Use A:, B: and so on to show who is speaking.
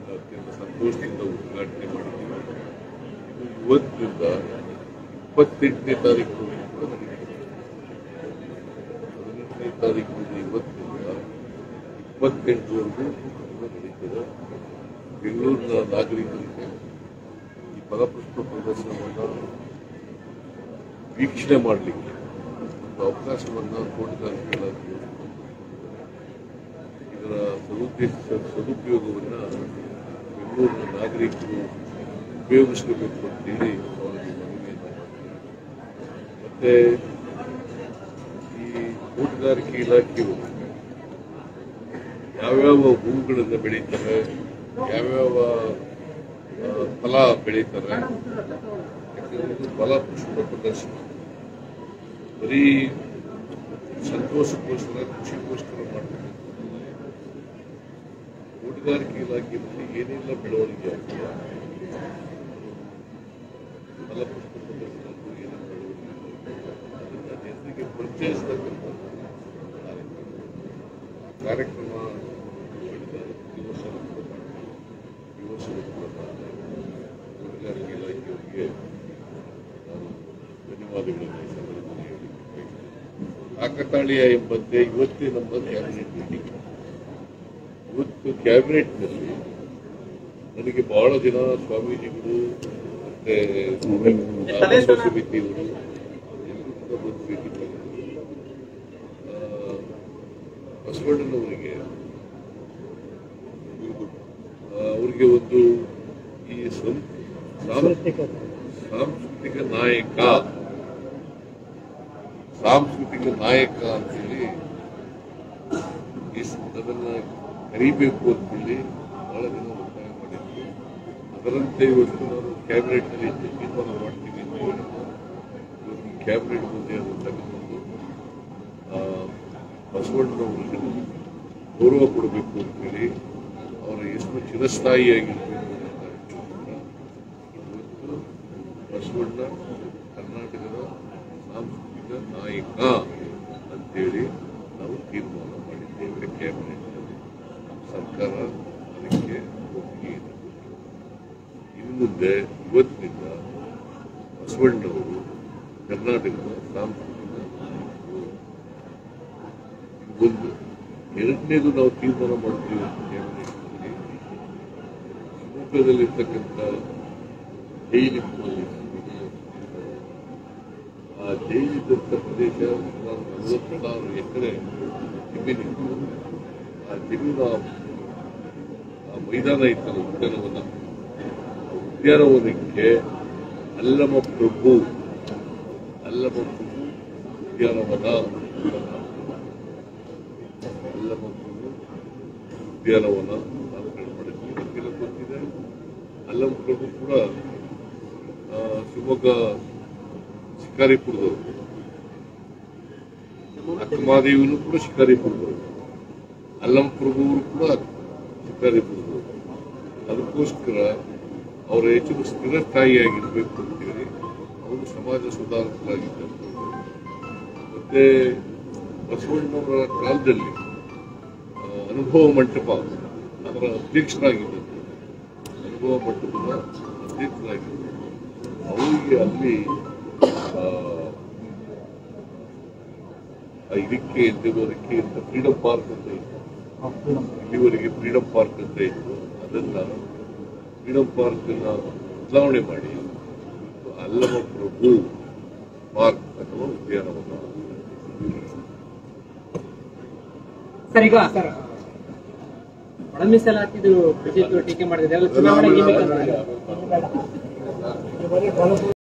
A: ಅತ್ಯಂತ ಸಂತೋಷದಿಂದ ಉದ್ಘಾಟನೆ ಮಾಡಿದ್ದೀವಿ ಇದು ಇವತ್ತಿನಿಂದ ಇಪ್ಪತ್ತೆಂಟನೇ ತಾರೀಕು ಕೂಡ ನಡೀತದೆ ಹದಿನೆಂಟನೇ ತಾರೀಕಿನಿಂದ ಇವತ್ತಿನಿಂದ ಇಪ್ಪತ್ತೆಂಟರವರೆಗೂ ಕೂಡ ನಡೀತದೆ ಬೆಂಗಳೂರಿನ ನಾಗರಿಕರಿಗೆ ಈ ಫಲಪುಷ್ಪ ಪ್ರದರ್ಶನವನ್ನು ವೀಕ್ಷಣೆ ಮಾಡಲಿಕ್ಕೆ ಒಂದು ಅವಕಾಶವನ್ನು ತೋಟಗಾರಿಕೆ ಇಲಾಖೆ ಇದರ ಸದುದ್ದೇಶ ಸದುಪಯೋಗವನ್ನು ಬೆಂಗಳೂರಿನ ನಾಗರಿಕರು ಉಪಯೋಗಿಸಬೇಕು ಅಂತೇಳಿ ಅವರಿಗೆ ಮನವಿಯನ್ನು ಮಾಡ್ತೀನಿ ಮತ್ತೆ ಈ ತೋಟಗಾರಿಕೆ ಇಲಾಖೆಯವರು ಯಾವ್ಯಾವ ಹೂವುಗಳನ್ನು ಬೆಳೀತಾರೆ ಯಾವ್ಯಾವ ಆ, ಫಲ ಬೆಳೀತಾರೆ ಯಾಕಂದ್ರೆ ಇದು ಫಲ ಪುಷ್ಪ ಪ್ರದರ್ಶನ ಬರೀ ಸಂತೋಷಕ್ಕೋಸ್ಕರ ಖುಷಿಗೋಸ್ಕರ ಮಾಡ್ತಕ್ಕಂಥ ತೋಟಗಾರಿಕೆ ಇಲಾಖೆಯಲ್ಲಿ ಏನೆಲ್ಲ ಬೆಳವಣಿಗೆ ಆಗ್ತದೆ ಫಲಪುಷ್ಪ ಪ್ರದರ್ಶನಕ್ಕೂ ಏನೆಲ್ಲ ಬೆಳವಣಿಗೆ ಆಗ್ತದೆ, ಅದನ್ನ ಜನರಿಗೆ ಪರಿಚಯಿಸತಕ್ಕಂಥ ಕಾರ್ಯಕ್ರಮ ಮಾಡಿದ್ದಾರೆ ಈ ವರ್ಷ ಕೂಡ ಮಾಡ್ತಾರೆ. ಈ ವರ್ಷವೂ ಕೂಡ ಮಾಡ್ತಾರೆ. ತೋಟಗಾರಿಕೆ ಇಲಾಖೆಯವರಿಗೆ ನಾನು ಧನ್ಯವಾದಗಳನ್ನು ಈ ಸಂದರ್ಭದಲ್ಲಿ ಹೇಳಲಿಕ್ಕೆ ಬಯಸ್ತೇನೆ. ಕಾಕತಾಳೀಯ ಎಂಬಂತೆ ಇವತ್ತೇ ನಮ್ಮ ಕ್ಯಾಬಿನೆಟ್ ಮೀಟಿಂಗ್ ಇವತ್ತು ಕ್ಯಾಬಿನೆಟ್ನಲ್ಲಿ ನನಗೆ ಬಹಳ ಜನ ಸ್ವಾಮೀಜಿಗಳು ಮತ್ತೆ ಧರ್ಮ ಸಮಿತಿಯವರು ಎಲ್ಲರೂ ಕೂಡ ಬಂದು ಭೇಟಿ ಮಾಡಿದ್ರು. ಆ, ಬಸವಣ್ಣನವರಿಗೆ ಆ, ಅವರಿಗೆ ಒಂದು ಈ ಸಂ- ಸಾಂಸ್ಕೃತಿಕ ಸಾಂಸ್ಕೃತಿಕ ನಾಯಕ ಸಾಂಸ್ಕೃತಿಕ ನಾಯಕ ಅಂತೇಳಿ ಈ ಸ- ಅದನ್ನ ಕರಿಬೇಕು ಅಂತೇಳಿ ಬಹಳ ಜನ ಒತ್ತಾಯ ಮಾಡಿದ್ರು ಅದರಂತೆ ಇವತ್ತು ನಾನು ಕ್ಯಾಬಿನೆಟ್ನಲ್ಲಿ ಹೆಚ್ಚು ತೀರ್ಮಾನ ಮಾಡ್ತೀನಿ ಅಂತ ಹೇಳಿದ್ರು ಇವತ್ತು ಕ್ಯಾಬಿನೆಟ್ ಮುಂದೆ ಅದು ತೆಗೆದುಕೊಂಡು ಆ, ಬಸವಣ್ಣನವರಿಗೆ ಗೌರವ ಕೊಡಬೇಕು ಅಂತೇಳಿ ಅವರ ಹೆಸರು ಚಿರಸ್ಥಾಯಿಯಾಗಿರಬೇಕು ಅನ್ನೋದಕ್ಕೋಸ್ಕರ ಇವತ್ತು ಬಸವಣ್ಣ ಕರ್ನಾಟಕದ ಸಾಂಸ್ಕೃತಿಕ ನಾಯಕ ಅಂತೇಳಿ ನಾವು ತೀರ್ಮಾನ ಮಾಡಿದ್ದೇವೆ ಕ್ಯಾಬಿನೆಟ್ ಸರ್ಕಾರ ಅದಕ್ಕೆ ಒಪ್ಪಿಗೆ ಇದೆ ಇನ್ನು ಮುಂದೆ ಇವತ್ತಿನಿಂದ ಬಸವಣ್ಣವರು ಕರ್ನಾಟಕದ ಸಾಂಸ್ಕೃತಿಕ ನಾಯಕರು ಇದು ಒಂದು ಎರಡನೇದು ನಾವು ತೀರ್ಮಾನ ಮಾಡ್ತೀವಿ ಅಂತ ಕ್ಯಾಬಿನೆಟ್ನಲ್ಲಿ ಶಿವಮೊಗ್ಗದಲ್ಲಿರ್ತಕ್ಕಂಥ ಜೈಲಿನಲ್ಲಿ ಆ ಜೈಲಿದ್ದಂಥ ಪ್ರದೇಶ ಸುಮಾರು ನಲವತ್ತಾರು ಎಕರೆ ಜಮೀನಿತ್ತು ಆ ಜಮೀನು ಆ- ಆ ಮೈದಾನ ಇತ್ತಲ್ಲ ಉದ್ಯಾನವನ ಆ ಉದ್ಯಾನವನಕ್ಕೆ ಅಲ್ಲಮ ಪ್ರಭು ಅಲ್ಲಮ ಪ್ರಭು ಉದ್ಯಾನವನ ಅಂತ ನಾಮಕರಣ. ಅಲ್ಲಮ ಪ್ರಭು ಉದ್ಯಾನವನ ನಾಮಕರಣ ಮಾಡಿದ್ವಿ ನಮಗೆಲ್ಲ ಗೊತ್ತಿದೆ ಅಲ್ಲಮ ಪ್ರಭು ಕೂಡ ಆ, ಶಿವಮೊಗ್ಗ ಶಿಕಾರಿಪುರದವರು ಅಕ್ಕಮಾದೇವಿನೂ ಕೂಡ ಶಿಕಾರಿಪುರದವರು ಅಲ್ಲಂ ಪ್ರಭುವರು ಕೂಡ ಶಿಕಾರಿಪುರದವರು ಅದಕ್ಕೋಸ್ಕರ ಅವರ ಹೆಚ್ಚು ಸ್ಥಿರಸ್ಥಾಯಿಯಾಗಿರ್ಬೇಕು ಅಂತೇಳಿ ಅವರು ಸಮಾಜ ಸುಧಾರಕರಾಗಿದ್ದರು ಮತ್ತೆ ಬಸವಣ್ಣವರ ಕಾಲದಲ್ಲಿ ಆ, ಅನುಭವ ಮಂಟಪ ಅದರ ಅಧ್ಯಕ್ಷರಾಗಿದ್ದರು ಅನುಭವ ಮಂಟಪದ ಅಧ್ಯಕ್ಷರಾಗಿದ್ದರು ಅವರಿಗೆ ಅಲ್ಲಿ ಆ, ಆ ಇದಕ್ಕೆ ಎದ್ದಿರೋದಕ್ಕೆ ಅಂತ ಫ್ರೀಡಂ ಪಾರ್ಕ್ ಅಂತ ಇತ್ತು ಇಲ್ಲಿವರೆಗೆ ಫ್ರೀಡಂ ಪಾರ್ಕ್ ಅಂತ ಇತ್ತು ಅದನ್ನ ಫ್ರೀಡಂ ಪಾರ್ಕ್ ಅನ್ನ ಬದಲಾವಣೆ ಮಾಡಿ ಇವತ್ತು ಅಲ್ಲಮ ಪ್ರಭು ಪಾರ್ಕ್ ಅಥವಾ ಉದ್ಯಾನವನ
B: ಸರ್ ಈಗ ಸರ್ ಒಳ ಮೀಸಲಾತಿದು ಬಿಜೆಪಿ ಟೀಕೆ ಮಾಡಿದೆ ಚುನಾವಣೆ ಗಿಮಿಕ್ ಅಂತ